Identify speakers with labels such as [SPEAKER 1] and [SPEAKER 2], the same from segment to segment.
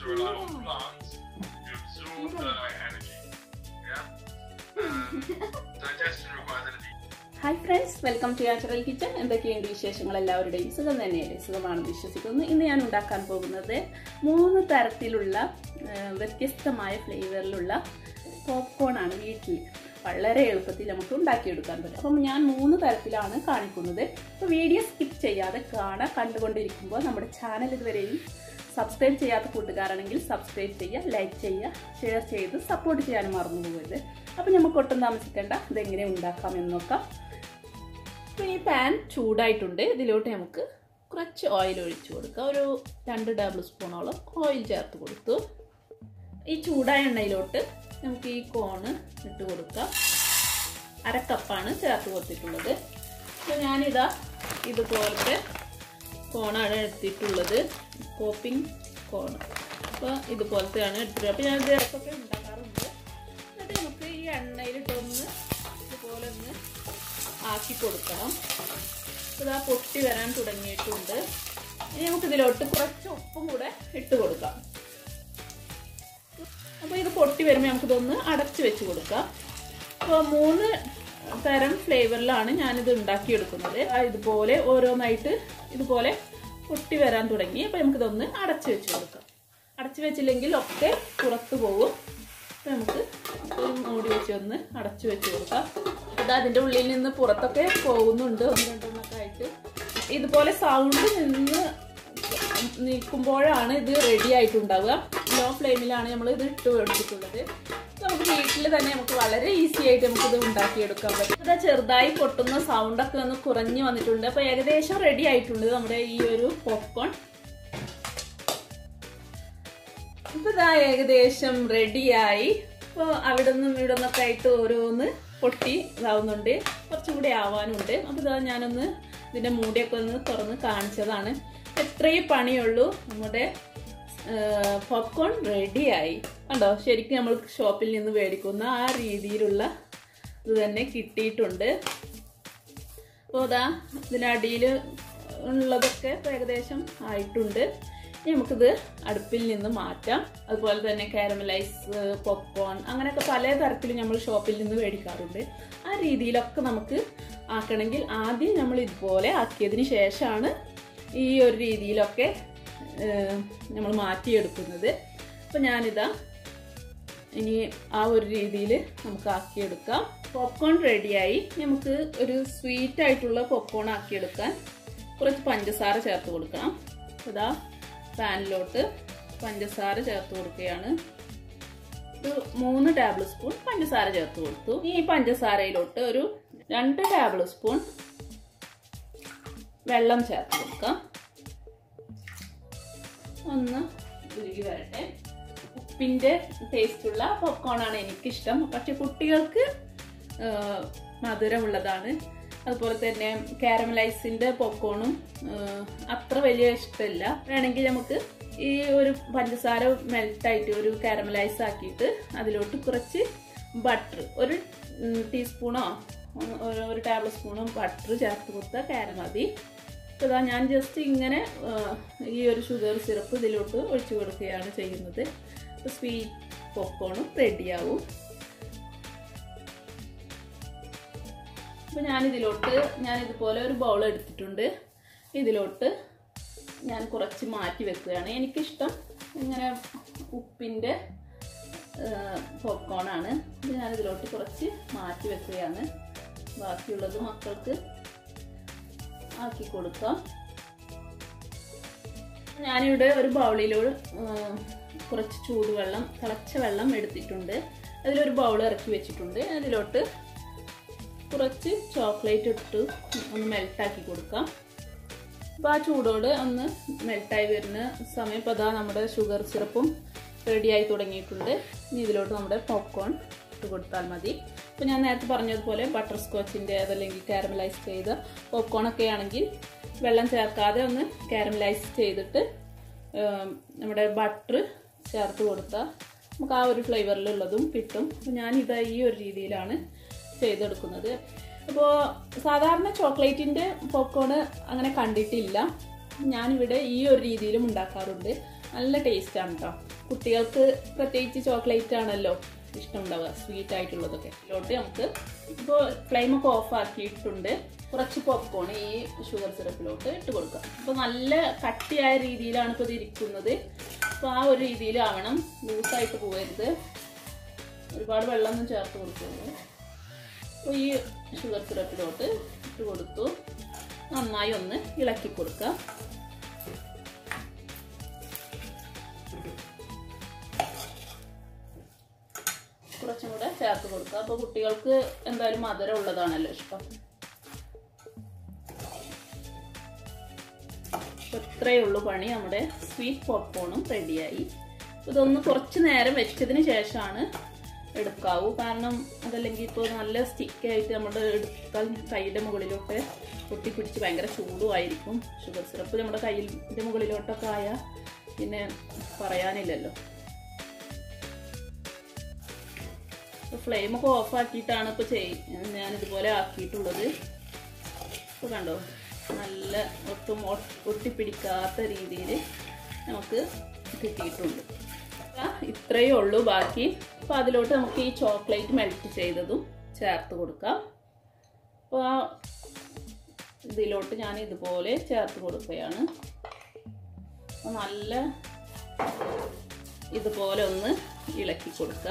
[SPEAKER 1] to rely on plants to absorb the energy. Yeah? Um, digestion requires energy.
[SPEAKER 2] Hi friends welcome to natural kitchen എന്തൊക്കെയുണ്ട് വിശേഷങ്ങൾ എല്ലാവരുടെയും സുഖം തന്നെയല്ലേ സുഖമാണെന്ന് വിശ്വസിക്കുന്നു ഇന്ന് ഞാൻ ഉണ്ടാക്കാൻ പോകുന്നത് മൂന്ന് തരത്തിലുള്ള ആ, വ്യത്യസ്തമായ ഫ്ലേവറിലുള്ള പോപ്കോൺ ആണ് വീട്ടിൽ വളരെ എളുപ്പത്തിൽ നമുക്ക് ഉണ്ടാക്കിയെടുക്കാൻ പറ്റും അപ്പം ഞാൻ മൂന്ന് തരത്തിലാണ് കാണിക്കുന്നത് അപ്പോൾ വീഡിയോ സ്കിപ്പ് ചെയ്യാതെ കാണാൻ കണ്ടുകൊണ്ടിരിക്കുമ്പോൾ നമ്മുടെ ചാനൽ ഇതുവരെയും സബ്സ്ക്രൈബ് ചെയ്യാത്ത കൂട്ടുകാരാണെങ്കിൽ സബ്സ്ക്രൈബ് ചെയ്യുക ലൈക്ക് ചെയ്യുക ഷെയർ ചെയ്ത് സപ്പോർട്ട് ചെയ്യാനും മറന്നു പോകരുത് അപ്പം നമുക്ക് ഒട്ടും താമസിക്കേണ്ട ഇതെങ്ങനെ ഉണ്ടാക്കാം എന്ന് നോക്കാം അപ്പോൾ ഈ പാൻ ചൂടായിട്ടുണ്ട് ഇതിലോട്ട് നമുക്ക് കുറച്ച് ഓയിൽ ഒഴിച്ചു കൊടുക്കുക ഒരു രണ്ട് ടേബിൾ സ്പൂണോളം ഓയിൽ ചേർത്ത് കൊടുത്തു ഈ ചൂടായ എണ്ണയിലോട്ട് നമുക്ക് ഈ കോണ് ഇട്ട് കൊടുക്കാം അരക്കപ്പാണ് ചേർത്ത് കൊടുത്തിട്ടുള്ളത് അപ്പോൾ ഞാനിതാ ഇതുപോലത്തെ കോണാണ് എടുത്തിട്ടുള്ളത് കോപ്പിംഗ് കോൺ അപ്പോൾ ഇതുപോലത്തെയാണ് എടുത്തിട്ടുള്ളത് അപ്പോൾ ഞാനിത് ഇടയ്ക്കൊക്കെ ഉണ്ടാക്കാറുണ്ട് എന്നിട്ട് നമുക്ക് ഈ എണ്ണയിലിട്ടൊന്ന് ഇതുപോലെ ഒന്ന് ആക്കി കൊടുക്കണം ഇതാ പൊട്ടി വരാൻ തുടങ്ങിയിട്ടുണ്ട് ഇനി നമുക്ക് ഇതിലോട്ട് കുറച്ച് ഉപ്പും കൂടെ ഇട്ട് കൊടുക്കാം അപ്പോൾ ഇത് പൊട്ടി വരുമ്പോൾ നമുക്കിതൊന്ന് അടച്ചു വെച്ച് കൊടുക്കാം അപ്പോൾ മൂന്ന് തരം ഫ്ലേവറിലാണ് ഞാനിത് ഉണ്ടാക്കിയെടുക്കുന്നത് ആ ഇതുപോലെ ഓരോന്നായിട്ട് ഇതുപോലെ പൊട്ടി വരാൻ തുടങ്ങി അപ്പോൾ നമുക്കിതൊന്ന് അടച്ചു വെച്ച് കൊടുക്കാം അടച്ചു വെച്ചില്ലെങ്കിൽ ഒക്കെ പുറത്തു പോകും അപ്പോൾ നമുക്ക് ഒരു മൂടി വെച്ച് ഒന്ന് അടച്ചു വെച്ച് കൊടുക്കാം ഇത് അതിൻ്റെ ഉള്ളിൽ നിന്ന് പുറത്തൊക്കെ പോകുന്നുണ്ട് ഒന്ന് രണ്ടെണ്ണൊക്കെ ആയിട്ട് ഇതുപോലെ സൗണ്ട് നിന്ന് നിൽക്കുമ്പോഴാണ് ഇത് റെഡി ആയിട്ടുണ്ടാവുക ലോ ഫ്ലെയിമിലാണ് നമ്മൾ ഇത് ഇട്ട് എടുത്തിട്ടുള്ളത് നമുക്ക് വീട്ടിൽ തന്നെ നമുക്ക് വളരെ ഈസി ആയിട്ട് നമുക്ക് ഇത് ഉണ്ടാക്കിയെടുക്കാൻ പറ്റും ഇത് ചെറുതായി പൊട്ടുന്ന സൗണ്ട് ഒക്കെ ഒന്ന് കുറഞ്ഞു വന്നിട്ടുണ്ട് അപ്പൊ ഏകദേശം റെഡി ആയിട്ടുണ്ട് നമ്മുടെ ഈ ഒരു പോപ്കോൺ ഇപ്പൊ ഇതാ ഏകദേശം റെഡിയായി ഇപ്പോൾ അവിടെ നിന്നും ഇവിടെ നിന്നൊക്കെ ആയിട്ട് ഓരോന്ന് പൊട്ടി ഇതാവുന്നുണ്ട് കുറച്ചും കൂടി ആവാനുണ്ട് അപ്പോൾ ഇതാ ഞാനൊന്ന് ഇതിന്റെ മൂടിയൊക്കെ ഒന്ന് തുറന്ന് കാണിച്ചതാണ് എത്രയും പണിയുള്ളൂ നമ്മുടെ പോപ്കോൺ റെഡിയായി കണ്ടോ ശരിക്കും നമ്മൾ ഷോപ്പിൽ നിന്ന് മേടിക്കുന്ന ആ രീതിയിലുള്ള ഇത് തന്നെ കിട്ടിയിട്ടുണ്ട് അപ്പോൾ ഇതാ ഇതിനടിയിൽ ഉള്ളതൊക്കെ ഇപ്പൊ ഏകദേശം ആയിട്ടുണ്ട് ഇനി നമുക്കിത് അടുപ്പിൽ നിന്ന് മാറ്റാം അതുപോലെ തന്നെ കാരമലൈസ് പോപ്കോൺ അങ്ങനെയൊക്കെ പല തരത്തിൽ നമ്മൾ ഷോപ്പിൽ നിന്ന് മേടിക്കാറുണ്ട് ആ രീതിയിലൊക്കെ നമുക്ക് ആക്കണമെങ്കിൽ ആദ്യം നമ്മൾ ഇതുപോലെ ആക്കിയതിന് ശേഷമാണ് ഈ ഒരു രീതിയിലൊക്കെ നമ്മൾ മാറ്റിയെടുക്കുന്നത് അപ്പം ഞാനിതാ ഇനി ആ ഒരു രീതിയിൽ നമുക്ക് ആക്കിയെടുക്കാം പോപ്കോൺ റെഡിയായി നമുക്ക് ഒരു സ്വീറ്റ് ആയിട്ടുള്ള പോപ്കോൺ ആക്കിയെടുക്കാൻ കുറച്ച് പഞ്ചസാര ചേർത്ത് കൊടുക്കണം ഇതാ പാനിലോട്ട് പഞ്ചസാര ചേർത്ത് കൊടുക്കുകയാണ് ഒരു മൂന്ന് ടേബിൾ സ്പൂൺ പഞ്ചസാര ചേർത്ത് കൊടുത്തു ഈ പഞ്ചസാരയിലോട്ട് ഒരു രണ്ട് ടേബിൾ സ്പൂൺ വെള്ളം ചേർത്ത് കൊടുക്കാം ഒന്ന് ഉരുകി വരട്ടെ ഉപ്പിന്റെ ടേസ്റ്റുള്ള പോപ്കോൺ ആണ് എനിക്കിഷ്ടം പക്ഷെ കുട്ടികൾക്ക് മധുരമുള്ളതാണ് അതുപോലെ തന്നെ കാരമലൈസിന്റെ പോപ്കോണും അത്ര വലിയ ഇഷ്ടമില്ല വേണമെങ്കിൽ നമുക്ക് ഈ ഒരു പഞ്ചസാര മെൽട്ടായിട്ട് ഒരു കാരമലൈസ് ആക്കിയിട്ട് അതിലോട്ട് കുറച്ച് ബട്ടർ ഒരു ടീസ്പൂണോ ഒരു ടേബിൾ സ്പൂണോ ബട്ടർ ചേർത്ത് കൊടുത്താൽ കാര മതി ഇതാ ഞാൻ ജസ്റ്റ് ഇങ്ങനെ ഈ ഒരു ഷുഗർ സിറപ്പ് ഇതിലോട്ട് ഒഴിച്ചു കൊടുക്കുകയാണ് ചെയ്യുന്നത് സ്വീറ്റ് പോപ്കോണും റെഡിയാവും അപ്പോൾ ഞാനിതിലോട്ട് ഞാനിതുപോലെ ഒരു ബൗൾ എടുത്തിട്ടുണ്ട് ഇതിലോട്ട് ഞാൻ കുറച്ച് മാറ്റി വെക്കുകയാണ് എനിക്കിഷ്ടം ഇങ്ങനെ ഉപ്പിൻ്റെ പോപ്കോണാണ് ഞാനിതിലോട്ട് കുറച്ച് മാറ്റി വെക്കുകയാണ് ബാക്കിയുള്ളത് മക്കൾക്ക് ആക്കി കൊടുക്കാം ഞാനിവിടെ ഒരു ബൗളിലോട് കുറച്ച് ചൂടുവെള്ളം തിളച്ച വെള്ളം എടുത്തിട്ടുണ്ട് അതിലൊരു ബൗൾ ഇറക്കി വെച്ചിട്ടുണ്ട് അതിലോട്ട് കുറച്ച് ചോക്ലേറ്റ് ഇട്ട് ഒന്ന് മെൽട്ടാക്കി കൊടുക്കാം അപ്പോൾ ആ ചൂടോട് ഒന്ന് മെൽട്ടായി വരുന്ന സമയം ഇപ്പോൾ അതാ നമ്മുടെ ഷുഗർ സിറപ്പും റെഡിയായി തുടങ്ങിയിട്ടുണ്ട് ഇനി ഇതിലോട്ട് നമ്മുടെ പോപ്കോൺ ഇട്ട് കൊടുത്താൽ മതി ഇപ്പോൾ ഞാൻ നേരത്തെ പറഞ്ഞതുപോലെ ബട്ടർ സ്കോച്ചിൻ്റെ അതല്ലെങ്കിൽ കാരമലൈസ് ചെയ്ത പോപ്കോൺ ഒക്കെ ആണെങ്കിൽ വെള്ളം ചേർക്കാതെ ഒന്ന് കാരമലൈസ് ചെയ്തിട്ട് നമ്മുടെ ബട്ടർ ചേർത്ത് കൊടുത്താൽ നമുക്ക് ആ ഒരു ഫ്ലേവറിലുള്ളതും കിട്ടും അപ്പോൾ ഞാനിത് ഈ ഒരു രീതിയിലാണ് ചെയ്തെടുക്കുന്നത് അപ്പോൾ സാധാരണ ചോക്ലേറ്റിൻ്റെ പോപ്കോൺ അങ്ങനെ കണ്ടിട്ടില്ല ഞാനിവിടെ ഈ ഒരു രീതിയിലും ഉണ്ടാക്കാറുണ്ട് നല്ല ടേസ്റ്റ് ആണ് കേട്ടോ കുട്ടികൾക്ക് പ്രത്യേകിച്ച് ചോക്ലേറ്റ് ആണല്ലോ ഇഷ്ടമുണ്ടാവുക സ്വീറ്റ് ആയിട്ടുള്ളതൊക്കെ ഇതിലോട്ട് നമുക്ക് ഇപ്പോൾ ഫ്ലെയിമൊക്കെ ഓഫ് ആക്കിയിട്ടുണ്ട് കുറച്ച് പോപ്കോൺ ഈ ഷുഗർ സിറപ്പിലോട്ട് ഇട്ട് കൊടുക്കാം അപ്പോൾ നല്ല കട്ടിയായ രീതിയിലാണ് ഇപ്പോൾ ഇത് ഇരിക്കുന്നത് അപ്പോൾ ആ ഒരു രീതിയിലാവണം ലൂസായിട്ട് പോകരുത് ഒരുപാട് വെള്ളമൊന്നും ചേർത്ത് കൊടുക്കരുത് അപ്പോൾ ഈ ഷുഗർ സിറപ്പിലോട്ട് ഇട്ട് കൊടുത്തു നന്നായി ഒന്ന് ഇളക്കി കൊടുക്കുക കുറച്ചും കൂടെ ചേർത്ത് കൊടുക്കുക അപ്പോൾ കുട്ടികൾക്ക് എന്തായാലും മധുരം ഉള്ളതാണല്ലോ ഇഷ്ടം അപ്പോൾ ഇത്രയേ ഉള്ളൂ പണി നമ്മുടെ സ്വീറ്റ് പോപ്കോണും റെഡിയായി ഇതൊന്ന് കുറച്ച് നേരം വെച്ചതിന് ശേഷമാണ് എടുക്കാവൂ കാരണം അതല്ലെങ്കിൽ ഇപ്പോൾ നല്ല സ്റ്റിക്കായിട്ട് നമ്മുടെ എടുത്താൽ കൈയുടെ മുകളിലോട്ട് പൊട്ടിപ്പിടിച്ച് ഭയങ്കര ചൂടുമായിരിക്കും ഷുഗർ സിറപ്പ് നമ്മുടെ കയ്യിൻ്റെ മുകളിലോട്ടൊക്കെ ആയാൽ പിന്നെ പറയാനില്ലല്ലോ ഫ്ലെയിമൊക്കെ ഓഫ് ആക്കിയിട്ടാണ് ഇപ്പോൾ ചെയ് ഞാൻ ഇതുപോലെ ആക്കിയിട്ടുള്ളത് ഇപ്പോൾ കണ്ടോ നല്ല ഒട്ടും ഒട്ടിപ്പിടിക്കാത്ത രീതിയിൽ നമുക്ക് കിട്ടിയിട്ടുണ്ട് ഇത്രയേ ഉള്ളൂ ബാക്കി അപ്പോൾ അതിലോട്ട് നമുക്ക് ഈ ചോക്ലേറ്റ് മെൽറ്റ് ചെയ്തതും ചേർത്ത് കൊടുക്കാം അപ്പോൾ ആ ഇതിലോട്ട് ഞാൻ ഇതുപോലെ ചേർത്ത് കൊടുക്കുകയാണ് അപ്പോൾ നല്ല ഇതുപോലെ ഒന്ന് ഇളക്കി കൊടുക്കുക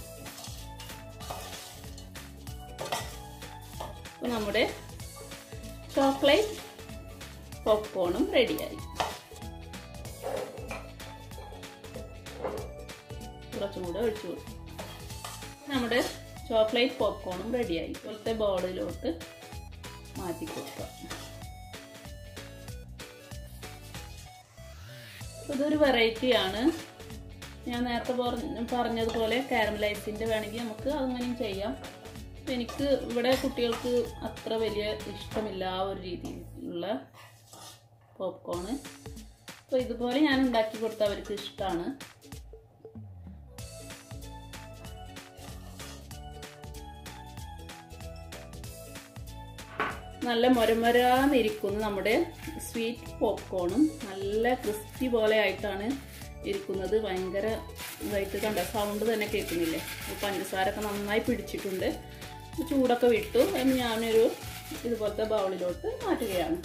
[SPEAKER 2] അപ്പോൾ നമ്മുടെ ചോക്ലേറ്റ് പോപ്കോണും റെഡിയായി കുറച്ചും കൂടെ ഒഴിച്ചു കൊടുക്കും നമ്മുടെ ചോക്ലേറ്റ് പോപ്കോണും റെഡിയായി ഇപ്പോഴത്തെ ബോളിലോട്ട് മാറ്റി കൊടുക്കുക ഇതൊരു വെറൈറ്റിയാണ് ഞാൻ നേരത്തെ പറഞ്ഞതുപോലെ കാരമലൈസിൻ്റെ വേണമെങ്കിൽ നമുക്ക് അങ്ങനെയും ചെയ്യാം എനിക്ക് ഇവിടെ കുട്ടികൾക്ക് അത്ര വലിയ ഇഷ്ടമില്ല ആ ഒരു രീതിയിലുള്ള പോപ്കോണ് അപ്പോൾ ഇതുപോലെ ഞാൻ ഉണ്ടാക്കി കൊടുത്ത അവർക്ക് ഇഷ്ടമാണ് നല്ല മൊരമൊരാന്നിരിക്കുന്നു നമ്മുടെ സ്വീറ്റ് പോപ്കോണും നല്ല ക്രിസ്പി പോലെ ആയിട്ടാണ് ഇരിക്കുന്നത് ഭയങ്കര ഇതായിട്ട് കണ്ട സൗണ്ട് തന്നെ കേൾക്കുന്നില്ലേ പഞ്ചസാരൊക്കെ നന്നായി പിടിച്ചിട്ടുണ്ട് ചൂടൊക്കെ വിട്ടു അതിന് ഞാനൊരു ഇതുപോലത്തെ ബൗളിലോട്ട് മാറ്റുകയാണ്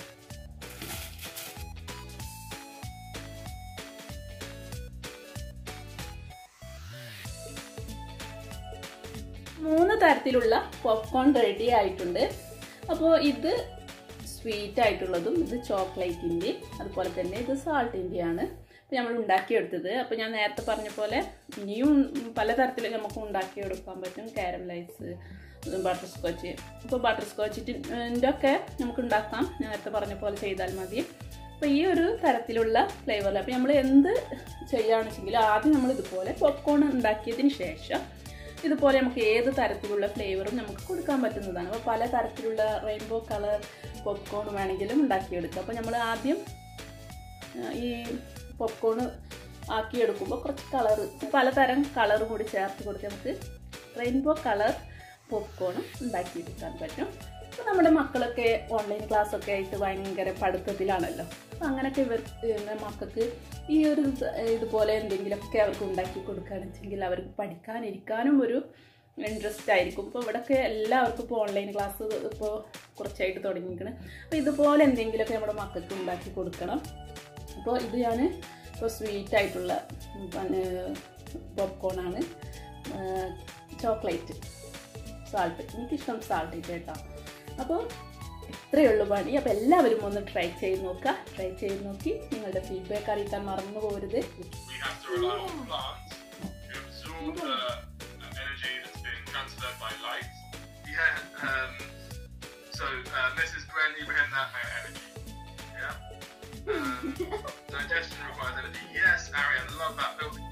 [SPEAKER 2] മൂന്ന് തരത്തിലുള്ള പോപ്കോൺ റെഡി ആയിട്ടുണ്ട് അപ്പോൾ ഇത് സ്വീറ്റ് ആയിട്ടുള്ളതും ഇത് ചോക്ലേറ്റിൻ്റെ അതുപോലെ തന്നെ ഇത് സാൾട്ടിൻ്റെയാണ് അപ്പോൾ നമ്മൾ ഉണ്ടാക്കിയെടുത്തത് അപ്പോൾ ഞാൻ നേരത്തെ പറഞ്ഞ പോലെ ഇനിയും പലതരത്തിൽ നമുക്ക് ഉണ്ടാക്കിയെടുക്കാൻ പറ്റും കാരമലൈസ് ബട്ടർ സ്കോച്ച് ഇപ്പോൾ ബട്ടർ സ്കോച്ചിൻ്റെ ഒക്കെ നമുക്ക് ഉണ്ടാക്കാം ഞാൻ നേരത്തെ പറഞ്ഞ പോലെ ചെയ്താൽ മതി അപ്പോൾ ഈ ഒരു തരത്തിലുള്ള ഫ്ലേവറിൽ അപ്പോൾ നമ്മൾ എന്ത് ചെയ്യുകയാണെന്ന് വെച്ചെങ്കിൽ ആദ്യം നമ്മൾ ഇതുപോലെ പോപ്കോൺ ഉണ്ടാക്കിയതിന് ശേഷം ഇതുപോലെ നമുക്ക് ഏത് തരത്തിലുള്ള ഫ്ലേവറും നമുക്ക് കൊടുക്കാൻ പറ്റുന്നതാണ് അപ്പോൾ പല തരത്തിലുള്ള റെയിൻബോ കളർ പോപ്കോൺ വേണമെങ്കിലും ഉണ്ടാക്കിയെടുക്കാം അപ്പോൾ നമ്മൾ ആദ്യം ഈ പോപ്കോൺ ആക്കിയെടുക്കുമ്പോൾ കുറച്ച് കളറ് പലതരം കളറും കൂടി ചേർത്ത് കൊടുത്ത് നമുക്ക് റെയിൻബോ കളർ പോപ്കോണും ഉണ്ടാക്കിയെടുക്കാൻ പറ്റും അപ്പോൾ നമ്മുടെ മക്കളൊക്കെ ഓൺലൈൻ ക്ലാസ്സൊക്കെ ആയിട്ട് ഭയങ്കര പഠിത്തത്തിലാണല്ലോ അപ്പോൾ അങ്ങനെയൊക്കെ ഇവർ മക്കൾക്ക് ഈ ഒരു ഇതുപോലെ എന്തെങ്കിലുമൊക്കെ അവർക്ക് ഉണ്ടാക്കി കൊടുക്കുകയാണെന്നുവെച്ചെങ്കിൽ അവർക്ക് പഠിക്കാനിരിക്കാനും ഒരു ഇൻട്രസ്റ്റ് ആയിരിക്കും ഇപ്പോൾ ഇവിടെയൊക്കെ എല്ലാവർക്കും ഇപ്പോൾ ഓൺലൈൻ ക്ലാസ് ഇപ്പോൾ കുറച്ചായിട്ട് തുടങ്ങിയിരിക്കണം അപ്പോൾ ഇതുപോലെ എന്തെങ്കിലുമൊക്കെ നമ്മുടെ മക്കൾക്ക് ഉണ്ടാക്കി കൊടുക്കണം അപ്പോൾ ഇത് ഞാൻ ഇപ്പോൾ സ്വീറ്റ് ആയിട്ടുള്ള പോപ്കോണാണ് ചോക്ലേറ്റ് സാൾട്ട് എനിക്കിഷ്ടം സാൾട്ട് ഇട്ട് കേട്ടോ അപ്പോൾ ഇത്രയേ ഉള്ളൂ പണി അപ്പോൾ എല്ലാവരും ഒന്ന് ട്രൈ ചെയ്ത് നോക്കുക ട്രൈ ചെയ്ത് നോക്കി നിങ്ങളുടെ ഫീഡ്ബാക്ക് അറിയിക്കാൻ മറന്നു പോകരുത്
[SPEAKER 1] We have to rely on plants to absorb the uh, energy that's being transferred by light. Yeah. Um, so uh, Mrs. Gwen Ibrahim that uh, energy. Yeah. Um, digestion requires energy. Yes, Arian, love that building.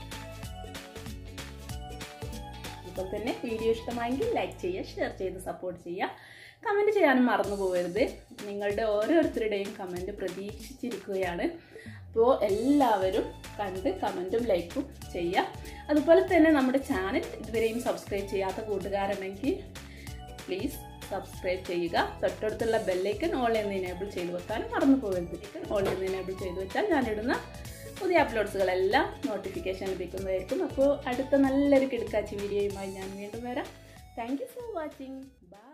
[SPEAKER 2] ഇപ്പോൾ തന്നെ video ഇഷ്ടമായെങ്കിൽ like ചെയ്യുക share ചെയ്ത് support ചെയ്യുക comment ചെയ്യാനും മറന്നു പോകരുത് നിങ്ങളുടെ ഓരോരുത്തരുടെയും കമൻറ്റ് പ്രതീക്ഷിച്ചിരിക്കുകയാണ് അപ്പോൾ എല്ലാവരും കണ്ട് കമൻറ്റും ലൈക്കും ചെയ്യുക അതുപോലെ തന്നെ നമ്മുടെ ചാനൽ ഇതുവരെയും സബ്സ്ക്രൈബ് ചെയ്യാത്ത കൂട്ടുകാരുണ്ടെങ്കിൽ പ്ലീസ് സബ്സ്ക്രൈബ് ചെയ്യുക തൊട്ടടുത്തുള്ള ബെല്ലൈക്കൻ ഓൾ എന്ന് എനേബിൾ ചെയ്ത് വെക്കാനും മറന്നു പോകരുത് ഓൾ എന്ന് എനേബിൾ ചെയ്ത് വെച്ചാൽ ഞാനിടുന്ന പുതിയ അപ്ലോഡ്സുകളെല്ലാം നോട്ടിഫിക്കേഷൻ ലഭിക്കുന്നതായിരിക്കും അപ്പോൾ അടുത്ത നല്ലൊരു കിടക്കാച്ചി വീഡിയോയുമായി ഞാൻ വീണ്ടും വരാം thank you for watching by